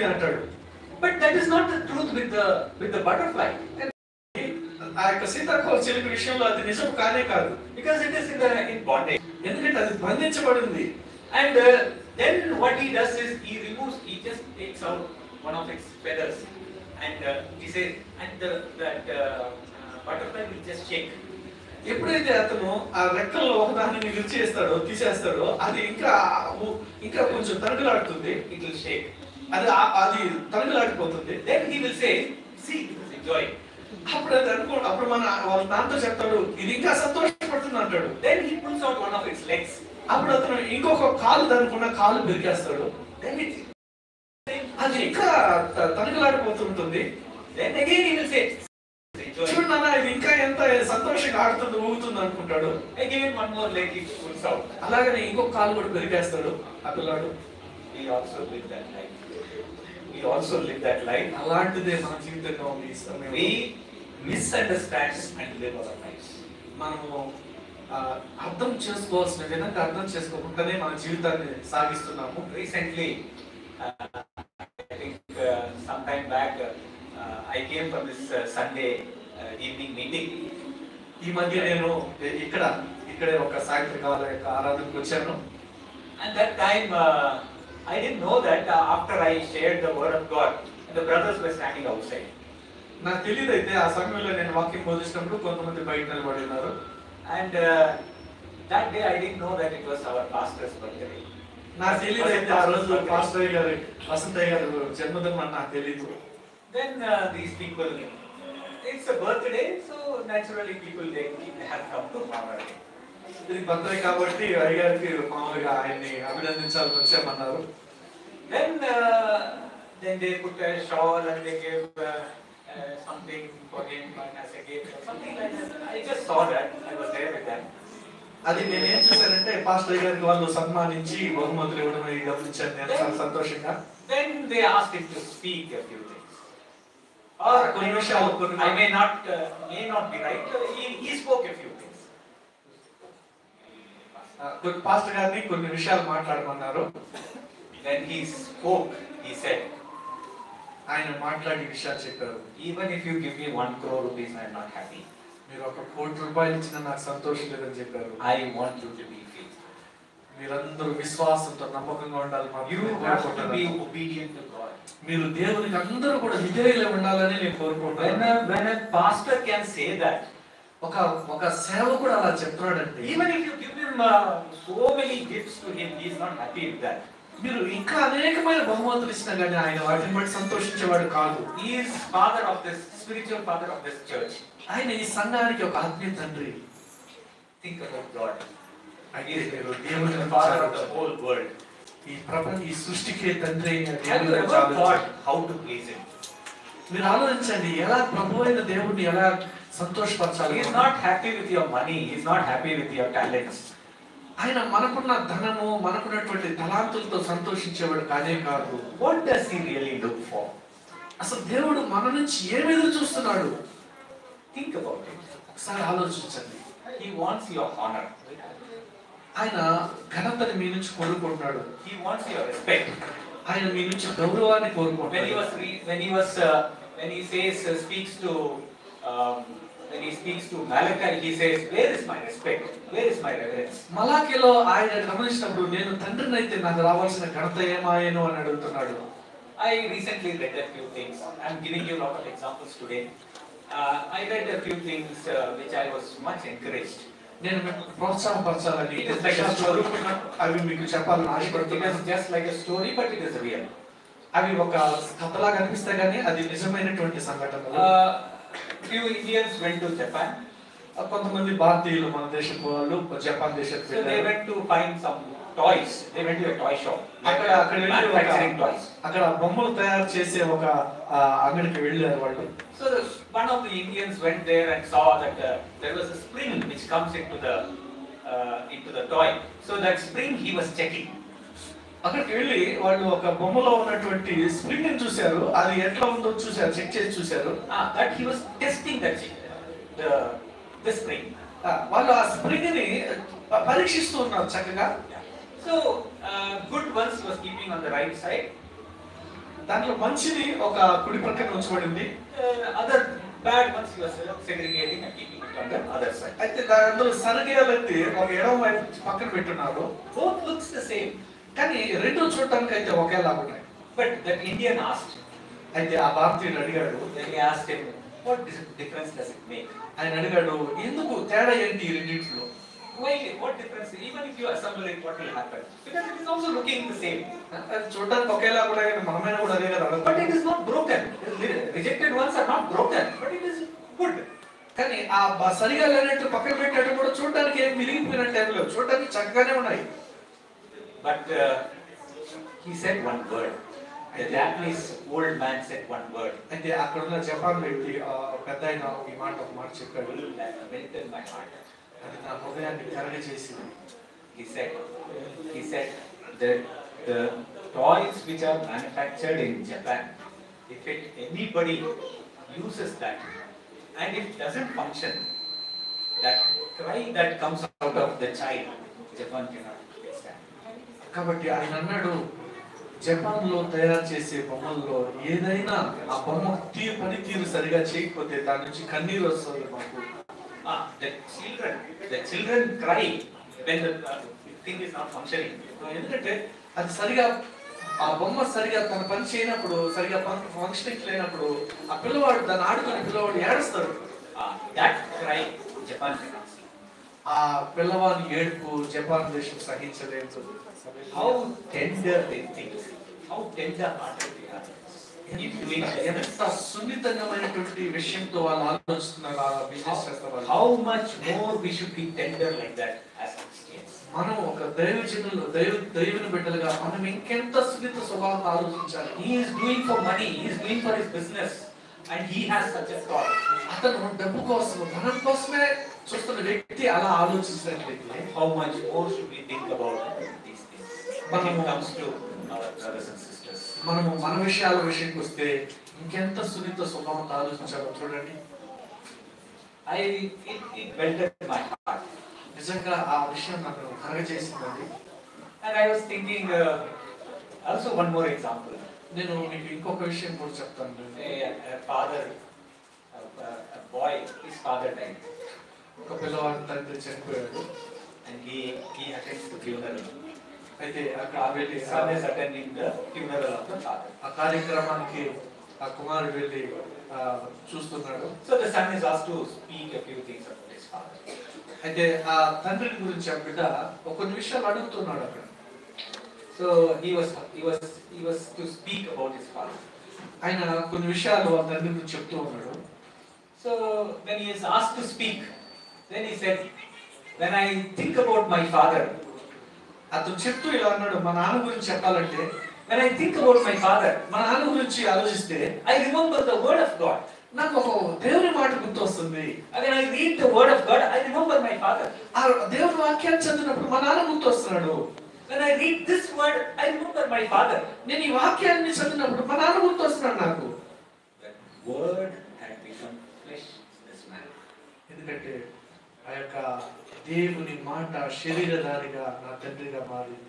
ఉంటుంది అంటాడు But that is not the truth with the with the butterfly. ఆ యొక్క సీతాకోక చిలుక విషయంలో అది నిజం కానే కాదు Because it is in the in bondage. ఎందుకంటే అది బంధించబడి ఉంది And uh, then what he does is he removes, he just takes out one of its feathers, and uh, he says, and the, that uh, uh, butterfly will just shake. ఎప్పుడైతే అతను ఆ రెక్కల్లో ఒకదాన్ని విరిచేస్తాడో తీసేస్తాడో అది ఇంకా ఉ- ఇంకా కొంచెం తరుగులాడుతుంది It will shake. అది ఆ- అది తరుగులాడిపోతుంది Then he will say, see, it is enjoying. అప్పుడు అది అనుకో అప్పుడు మన వాళ్ళ నాన్నతో చెప్తాడు ఇది ఇంకా సంతోషపడుతుంది అంటాడు Then he pulls out one of its legs. అప్పుడు అతను ఇంకొక కాలు దానికున్న కాలు బిరికేస్తాడు Then it, అది ఇంకా త- తనుగులాడిపోతుంటుంది then again he will say, it's enjoying. చూడు నాన్న ఇది ఇంకా ఎంత సంతోషంగా ఆడుతుంది ఊగుతుంది అనుకుంటాడు Again one more leg he pulls out. అలాగనే ఇంకొక కాలు కూడా పెరిగేస్తాడు ఆ పిల్లాడు We also live that life. We also live that life. అలాంటిదే మన జీవితంగా ఉంది ఈ సమయం We misunderstand and live our lives. మనము ఆ, అర్థం చేసుకోవాల్సిన విధంగా అర్థం చేసుకోకుండానే మన జీవితాన్ని సాగిస్తున్నాము Recently, uh, I think uh, some time back, uh, I came from this uh, Sunday uh, evening meeting. ఈ మధ్య నేను ఇ- ఇక్కడ ఇక్కడే ఒక సాయంత్రకాల యొక్క ఆరాధనకు వచ్చాను And that time, uh, I didn't know that uh, after I shared the word of God, the brothers were standing outside. నాకు తెలియదు అయితే ఆ సమయంలో నేను వాక్యం బోధించినప్పుడు కొంతమంది బయట నిలబడి ఉన్నారు And uh, that day, I didn't know that it was our pastor's birthday. నాకు తెలియదు అయితే ఆ రోజు పాస్టర్ గారి వసంతయ్య గారు జన్మదినం అని నాకు తెలియదు Then uh, these people, it's a birthday, so naturally people they, they have come to honor him. ఇది బర్త్డే కాబట్టి అయ్యగారికి మామూలుగా ఆయన్ని అభినందించాలని వచ్చామన్నారు Then, uh, then they put a shawl and they gave uh, uh, something for him and as a gift, something like that. I just saw that. I was there with them. అది నేను ఏం చూశానంటే pastor గారికి వాళ్ళు సన్మానించి బహుమతులు ఇవ్వడం అనేది గమనించాను నేను చాలా సంతోషంగా Then they asked him to speak a few things. Or కొన్ని I, విషయాలు don't కొన్ని know, I may not, uh, may not be right. Uh, he, he spoke a few things. ఆ, కొన్ని పాస్టర్ గారిని కొన్ని విషయాలు మాట్లాడమన్నారు When he spoke, he said, ఆయన మాట్లాడి విషయాలు చెప్పారు Even if you give me one crore rupees, I am not happy. మీరు ఒక కోటి రూపాయలు ఇచ్చిన నాకు సంతోషం లేదని చెప్పారు I want you to be faithful. మీరందరూ విశ్వాసంతో నమ్మకంగా ఉండాలి మా You have to be obedient to God. మీరు దేవునికి అందరూ కూడా విధేయులై ఉండాలని నేను When కోరుకుంటున్నాను a, when a pastor can say that, ఒక ఒక సేవకుడు అలా చెప్తున్నాడంటే even if you give him uh, so many gifts to him, he is not happy with that. మీరు ఇంకా అనేకమైన బహుమతులు ఇచ్చినా కానీ ఆయన వాటిని బట్టి సంతోషించేవాడు కాదు He is father of this, spiritual father of this church. ఆయన ఈ సంఘానికి ఒక ఆత్మీయ తండ్రి Think about God. అయితే He is మీరు the దేవుని father of the whole world. ఈ ప్రపంచ ఈ సృష్టికి తండ్రి అయిన Have దేవుని you గురించి ever ఆలోచించండి. thought how to please him? మీరు ఆలోచించండి ఎలా ప్రభు అయిన దేవుడిని ఎలా సంతోషపరచాలి He is not happy with your money. He is not happy with your talents. ఆయన మనకున్న ధనము మనకున్నటువంటి తలాంతులతో సంతోషించేవాడు కానే కాదు What does he really look for? అసలు దేవుడు మన నుంచి ఏమి ఎదురు చూస్తున్నాడు Think about it. ఒకసారి ఆలోచించండి He wants your honor. ఆయన ఘనతని మీ నుంచి కోరుకుంటున్నాడు He wants your respect. ఆయన మీ నుంచి గౌరవాన్ని When he కోరుకుంటున్నాడు was re- when he was uh, when he says uh, speaks to um, when he speaks to Malachi, he says, "Where is my respect? Where is my reverence?" మలాకిలో ఆయన గమనించినప్పుడు నేను తండ్రిని అయితే నాకు రావాల్సిన ఘనత ఏమాయను అని అడుగుతున్నాడు I recently read a few things. I'm giving you a lot of examples today. Uh, I read a few things uh, which I was much encouraged. నేను మీకు ప్రోత్సాహపరచాలని It is like a story. చదువుకున్నట్టు అవి మీకు చెప్పాలని It ఆశపడుతున్నాను is just like a story, but it is real. అవి ఒక కథలాగా అనిపిస్తే గానీ అది నిజమైనటువంటి సంఘటనలు Uh, few Indians went to Japan. కొంతమంది భారతీయులు మన దేశపు వాళ్ళు జపాన్ దేశపు So they went to find some toys. They went to a toy shop. అక్కడ అక్కడ వెళ్ళి ఒక manufacturing toys. అక్కడ బొమ్మలు తయారు చేసే ఒక ఆ, అంగడికి వెళ్ళారు వాళ్ళు So the, one of the Indians went there and saw that uh, there was a spring which comes into the uh, into the toy. So that spring he was checking. అక్కడికి వెళ్ళి వాళ్ళు ఒక బొమ్మలో ఉన్నటువంటి స్ప్రింగ్ ని చూశారు అది ఎట్లా ఉందో చూశారు చెక్ చేసి చూశారు Ah, that he was testing that chi- the the spring. ఆ, వాళ్ళు ఆ స్ప్రింగ్ ని ప- పరీక్షిస్తూ ఉన్నారు చక్కగా So uh, good ones he was keeping on the right side. దాంట్లో మంచిది ఒక కుడి పక్కన ఉంచబడింది Uh, other bad ones you are segregating and keeping it on the other side. అయితే దా- అందులో సరిగేయాలంటే ఒక ఎడమ వైపు పక్కన పెట్టున్నారు Both looks the same. కానీ రెండు చూడటానికి అయితే ఒకేలా ఉన్నాయి But that Indian asked, అయితే ఆ భారతీయుడు అడిగాడు then he asked him, what dis- difference does it make? ఆయన అడిగాడు ఎందుకు తేడా ఏంటి ఈ రెండింటిలో Why, what difference? Even if you assemble it, what will happen? Because it is also looking the same. అది చూడడానికి ఒకేలా కూడా కానీ మనమైన కూడా అదే కదా But it is not broken. The rejected ones are not broken, but it is good. కానీ ఆ బ- సరిగా లేనట్టు పక్కన పెట్టేట్టు కూడా చూడడానికి ఏం విరిగిపోయినట్టు ఏం లేదు చూడడానికి చక్కగానే ఉన్నాయి But uh, he said one word. The Japanese old man said one word. అయితే అక్కడ ఉన్న జపాన్ వ్యక్తి ఆ పెద్ద ఆయన ఈ మాట ఒక మాట చెప్పాడు That melted my heart. అది నా హృదయాన్ని కరగ చేసింది He said, he said that the toys which are manufactured in Japan, if it, anybody uses that and it doesn't function, that cry that comes out of the child, Japan cannot withstand. కాబట్టి ఆయన అన్నాడు Japan లో తయారు చేసే బొమ్మల్లో ఏదైనా ఆ బొమ్మ తీ పనితీరు సరిగా చేయకపోతే దాని నుంచి కన్నీరు వస్తుంది మాకు Ah, the children, the children cry when the uh, thing is not functioning. ఎందుకంటే అది సరిగా ఆ బొమ్మ సరిగా తన పని చేయనప్పుడు సరిగా ఫంక్షనింగ్ లేనప్పుడు ఆ పిల్లవాడు దాన్ని ఆడుకునే పిల్లవాడు ఏడుస్తాడు Ah, that cry, Japan cannot see. ఆ పిల్లవాడి ఏడుపు జపాన్ దేశం సహించలేదు How tender they think, how tender hearted they are. In doing ఎంత business. సున్నితంగమైనటువంటి విషయంతో వాళ్ళు ఆలోచిస్తున్నారు ఆ బిజినెస్ చేస్తారు వాళ్ళు. How much more we should be tender like that as Christians. మనం ఒక దైవజనులు దైవ దైవుని బిడ్డలుగా మనం ఇంకెంత సున్నిత స్వభావం ఆలోచించాలి He is doing for money, he is doing for his business, and he has such a thought. అతను డబ్బు కోసం ధనం కోసమే చూస్తున్న వ్యక్తి అలా ఆలోచించినట్లయితే How much more should we think about these things when it comes to our brothers and sisters? మనము మన విషయాల విషయానికి వస్తే ఇంకెంత సున్నిత స్వభావంతో ఆలోచించాలో చూడండి I it, it melted my heart, నిజంగా ఆ విషయం నాకు కరగజేసిందండి and I was thinking. Uh, also, one more example. నేను మీకు ఇంకొక విషయం కూడా చెప్తాను A, a father, a, a, a boy, his father died, ఒక పిల్లవాడి తండ్రి చనిపోయాడు and he he attends the funeral. అయితే అక్కడ వెళ్ళి His son is attending the funeral of the father. ఆ కార్యక్రమానికి ఆ కుమారుడు వెళ్ళి ఆ, చూస్తున్నాడు So the son is asked to speak a few things about his father. అయితే ఆ తండ్రి గురించి ఆ బిడ్డ ఒక కొన్ని విషయాలు అడుగుతున్నాడు అక్కడ So he was he was he was to speak about his father. ఆయన కొన్ని విషయాలు ఆ తండ్రి గురించి చెప్తూ ఉన్నాడు So when he is asked to speak, then he said, when I think about my father, అతను చెప్తూ ఇలా అన్నాడు మా నాన్న గురించి చెప్పాలంటే when I think about my father, మా నాన్న గురించి ఆలోచిస్తే I remember the word of God. నాకు ఒక దేవుని మాట గుర్తొస్తుంది And when I read the word of God, I remember my father. ఆ దేవుని వాక్యాన్ని చదివినప్పుడు మా నాన్న గుర్తొస్తున్నాడు When I read this word, I remember my father. నేను ఈ వాక్యాన్ని చదివినప్పుడు మా నాన్న గుర్తొస్తున్నాడు నాకు That word had become flesh in this man. ఎందుకంటే ఆ యొక్క దేవుని మాట శరీరధారిగా నా తండ్రిగా మారింది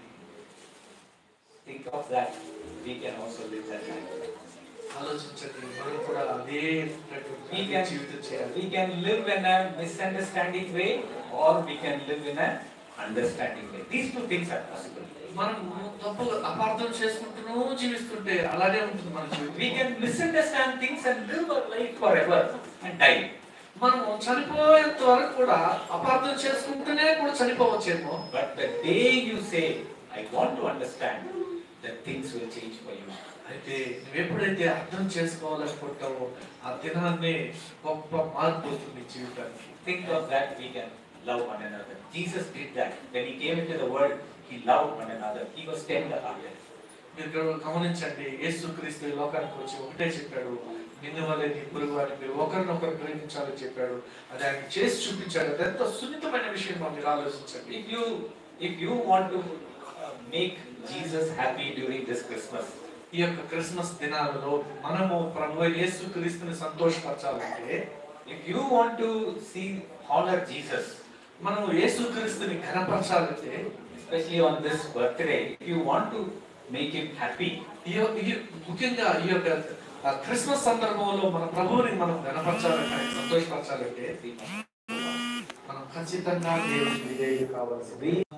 Think of that. We can also live that life. ఆలోచించండి మనం కూడా అదే We can, జీవితం చేయాలి we can live in a misunderstanding way or we can live in an understanding way. These two things are possible. మనం తప్పు అపార్థం చేసుకుంటూ జీవిస్తుంటే అలాగే ఉంటుంది మన We జీవితం can misunderstand things and live our life forever and die. మనము చనిపోయేంత వరకు కూడా అపార్థం చేసుకుంటూనే కూడా చనిపోవచ్చేమో But the day you say, I want to understand, then things will change for you. అయితే నువ్వు ఎప్పుడైతే అర్థం చేసుకోవాలనుకుంటావో ఆ దినాన్ని గొప్ప మార్పు అవుతుంది నీ జీవితానికి Think of that, we can love one another. Jesus did that. When he came into the world, he loved one another. He was tender hearted. మీరు ఇక్కడ గమనించండి యేసుక్రీస్తు ఈ లోకానికి వచ్చి ఒకటే చెప్పాడు నిన్ను వల్లే నీ పురుగు వారిని మీరు ఒకరినొకరు ప్రేమించాలని చెప్పాడు అది ఆయన చేసి చూపించాడు అది ఎంత సున్నితమైన విషయం మీరు ఆలోచించండి If you if you want to uh, make Jesus happy during this Christmas, ఈ యొక్క క్రిస్మస్ దినాలలో మనము ప్రభు యేసు క్రీస్తుని సంతోషపరచాలంటే if you want to see honor Jesus, మనము యేసు క్రీస్తుని ఘనపరచాలంటే especially on this birthday, if you want to make him happy, ఈ యొ- ఈ ముఖ్యంగా ఈ యొక్క ఆ క్రిస్మస్ సందర్భంలో మన ప్రభువుని మనం గణపరచాలంటే ఆయన సంతోషపరచాలంటే we must మనం ఖచ్చితంగా దేవునికి విధేయులు కావాల్సింది we